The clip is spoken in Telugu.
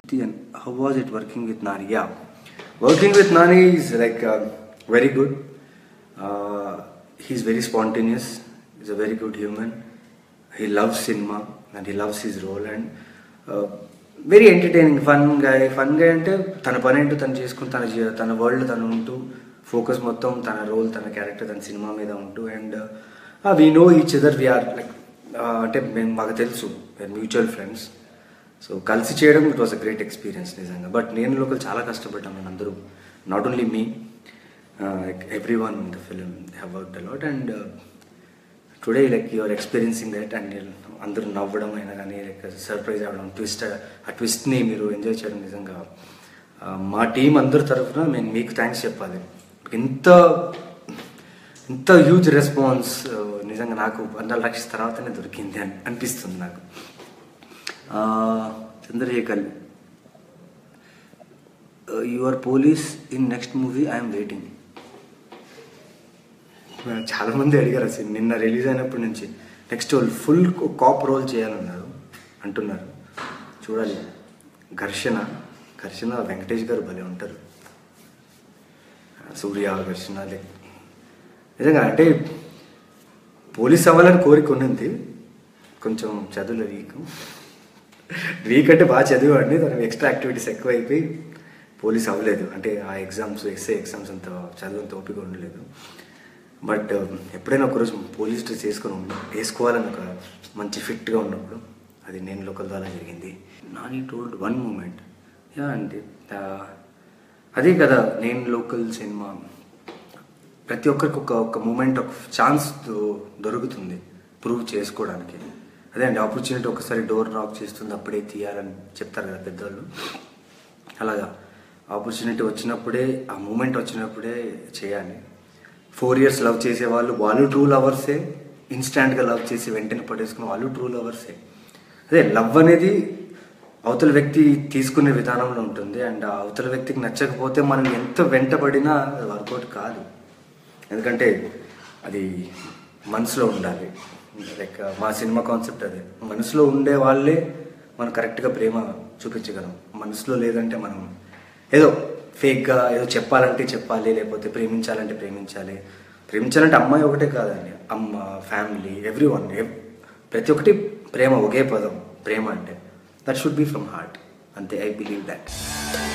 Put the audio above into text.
and how was it working with Nani? Yeah, working with Nani is like uh, very good. Uh, he's very spontaneous. He's a very good human. He loves cinema and he loves his role and uh, very entertaining fun గా ఫన్ గా అంటే తన పని ఏంటో తను చేసుకుని తన జీ- తన వరల్డ్ తను ఉంటూ ఫోకస్ మొత్తం తన రోల్ తన క్యారెక్టర్ తన సినిమా మీద ఉంటూ and we know each other we are like అంటే మేము మాకు తెలుసు మ్యూచువల్ ఫ్రెండ్స్ సో కలిసి చేయడం it was a great experience నిజంగా బట్ నేను లోకల్ చాలా కష్టపడ్డాం నేను అందరూ not only me everyone in the film have work a lot and today like you are experiencing that and అందరూ నవ్వడం అయినా కానీ లైక్ సర్ప్రైజ్ అవ్వడం ట్విస్ట్ ఆ ట్విస్ట్ని మీరు ఎంజాయ్ చేయడం నిజంగా ఆ, మా టీం అందరి తరఫున నేను మీకు థ్యాంక్స్ చెప్పాలి ఇంత ఇంత హ్యూజ్ రెస్పాన్స్ నిజంగా నాకు వందల లక్షల తర్వాతనే దొరికింది అని అనిపిస్తుంది నాకు ఆ, Chandrashekar your police in next movie I'm waiting చాలా మంది అడిగారు అసలు నిన్న రిలీజ్ అయినప్పటి నుంచి నెక్స్ట్ వాళ్ళు ఫుల్ కాప్ రోల్ చేయాలన్నారు అంటున్నారు చూడాలి ఘర్షణ ఘర్షణ వెంకటేష్ గారు భలే ఉంటారు సూర్య ఘర్షణ లైక్ నిజంగా అంటే పోలీస్ అవ్వాలని కోరిక ఉన్నది కొంచెం చదువులో వీక్ వీక్ అంటే బాగా చదివాడిని దాని ఎక్స్ట్రా యాక్టివిటీస్ ఎక్కువ అయిపోయి పోలీస్ అవ్వలేదు అంటే ఆ ఎగ్జామ్స్ ఎస్ఏ ఎగ్జామ్స్ అంత చదువుంత ఓపిక ఉండలేదు బట్ ఎప్పుడైనా ఒకరోజు పోలీస్ డ్రెస్ వేసుకొని ఉండి వేసుకోవాలని ఒక మంచి ఫిట్గా ఉన్నప్పుడు అది నేను లోకల్ ద్వారా జరిగింది Nani told one moment yeah అండి ఆ, అదే కదా నేను లోకల్ సినిమా ప్రతి ఒక్కరికి ఒక ఒక మూమెంట్ ఒక ఛాన్స్ దొరుకుతుంది ప్రూవ్ చేసుకోవడానికి అదే అండి ఆపర్చునిటీ ఒకసారి డోర్ నాక్ చేస్తుంది అప్పుడే తీయాలని చెప్తారు కదా పెద్దవాళ్ళు అలాగా ఆపర్చునిటీ వచ్చినప్పుడే ఆ మూమెంట్ వచ్చినప్పుడే చేయాలి ఫోర్ ఇయర్స్ లవ్ చేసే వాళ్ళు వాళ్ళు ట్రూ లవర్సే ఇన్స్టాంట్గా లవ్ చేసి వెంటనే పడేసుకున్న వాళ్ళు ట్రూ లవర్సే అదే లవ్ అనేది అవతల వ్యక్తి తీసుకునే విధానంలో ఉంటుంది అండ్ ఆ అవతల వ్యక్తికి నచ్చకపోతే మనం ఎంత వెంటబడినా అది వర్కౌట్ కాదు ఎందుకంటే అది మనసులో ఉండాలి లైక్ మా సినిమా కాన్సెప్ట్ అదే మనసులో ఉండే వాళ్ళే మనం కరెక్ట్గా ప్రేమ చూపించగలం మనసులో లేదంటే మనం ఏదో ఫేక్గా ఏదో చెప్పాలంటే చెప్పాలి లేకపోతే ప్రేమించాలంటే ప్రేమించాలి ప్రేమించాలంటే అమ్మాయి ఒకటే కాదండి అమ్మ ఫ్యామిలీ ఎవ్రీ వన్ ప్రతి ఒక్కటి ప్రేమ ఒకే పదం ప్రేమ అంటే that should be from heart అంతే ఐ బిలీవ్ దట్